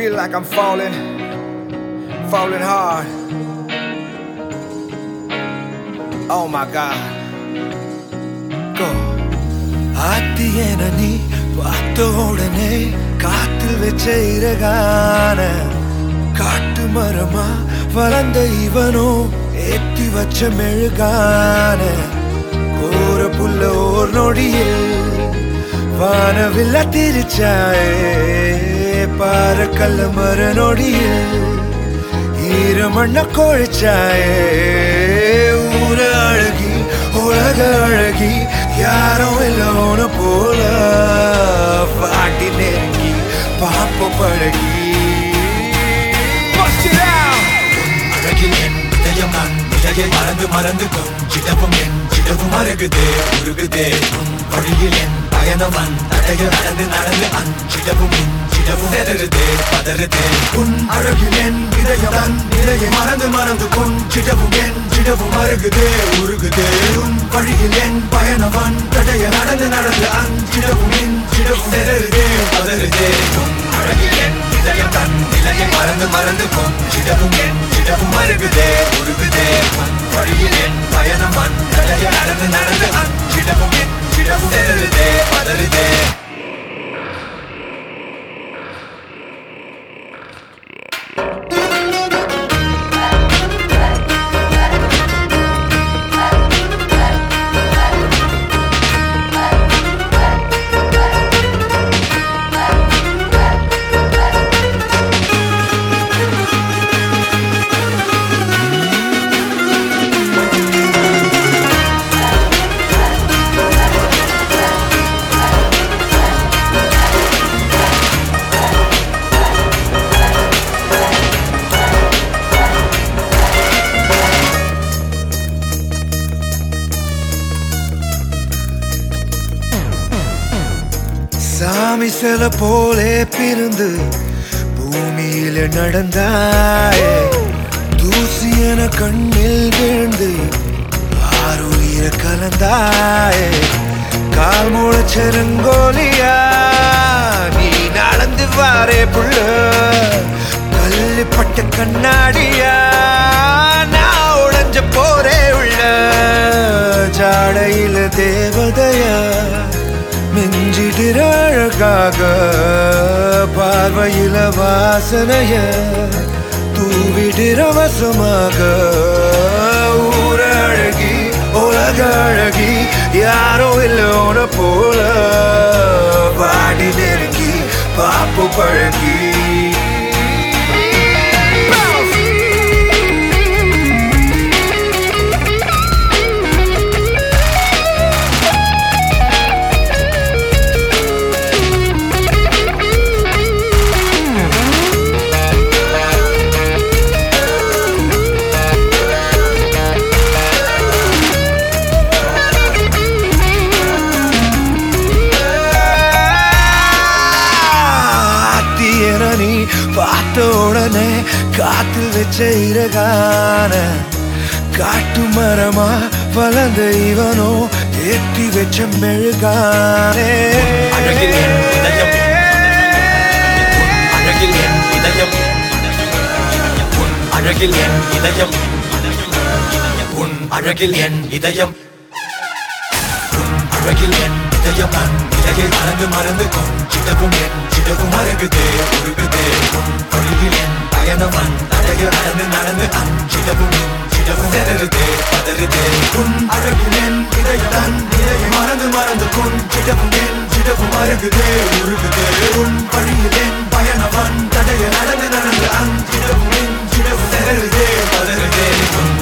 feel like I'm falling, falling hard. Oh my God. Go. ஆத்தி என நீ பார்த்த உடனே காத்தில் வச்ச இறகான காட்டு மரமா வளர்ந்த இவனோ ஏத்தி வச்ச மெழுகான கோர புல்ல ஓர் நொடியில் வானவில்ல திரிச்சாயே பாற கல்ல மர நொடியில் ஈரமண்ண கொழிச்சாயே ஊர அழகி உலக அழகி யாரும் இல்லோன போல பாட்டி நெருங்கி பாப்ப பழகி Bust it out! அழகில் என் இதயம் நான் இடையை மறந்து மறந்து கொஞ்சிடவும் என் சிடவும் அருகுதே உருகுதே உன் வழியில் என் பயணம் அன் தடைய நடந்து நடந்து அஞ்சிடவும் இஞ்சிடவும் செதறுதே பதறுதே உன் அழகில் என் இதயம் தன் இடையை மறந்து மறந்து கொஞ்சிடவும் என் சிடவும் அருகுதே உருகுதே உன் வழியில் என் பயணம் அன் தடைய நடந்து நடந்து அஞ்சிடவும் இஞ்சிடவும் செதறுதே பதறுதே உன் அழகில் என் இதயம் தன் நிலையை மறந்து மறந்து கொஞ்சிடவும் என் சிடவும் அருகுதே உருகுதே உன் வழியில் என் பயணம் அன் தடைய நடந்து நடந்து அஞ்சிடவும் என் சிடவும் செதறுதே பதறுதே சாமி சில போலே பிறந்து பூமியில நடந்தாயே தூசி என கண்ணில் விழுந்து ஆறுயிர கலந்தாயே கால் முளைச்செருங்கோலியா நீ நடந்து வாரே புள்ள கல்லுப்பட்ட கண்ணாடியா நான் உடைஞ்ச போரே உள்ள ஜாடையில தேவதையா மிஞ்சிடிற அழகாக பார்வையில வாசனைய தூவிடிற வசமாக ஊர அழகி உலக அழகி யாரோ இல்லோன போல பாடி நெருங்கி பாப்பு பழகி ஆத்தி என நீ பார்த்த உடனே காத்தில் வச்ச இறகான காட்டு மரமா வளர்ந்த இவனோ ஏற்றி வச்ச மெழுகானே அழகில் என் இதயம் அழகில் என் இதயம் உன் அழகில் என் இதயம் உன் அழகில் என் இதயம் உன் அழகில் என் இதயம் நான் இடையை மறந்து மறந்து கொஞ்சிடவும் என் சிடவும் அருகுதே உருகுதே உன் வழியில் என் பயணம் அன் தடைய நடந்து நடந்து அஞ்சிடவும் இஞ்சிடவும் செதறுதே பதறுதே உன் அழகில் என் இதயம் தன் இடையை மறந்து மறந்து கொஞ்சிடவும் என் சிடவும் அருகுதே உருகுதே உன் வழியில் என் பயணம் அன் தடைய நடந்து நடந்து அஞ்சிடவும் இஞ்சிடவும் செதறுதே பதறுதே உன்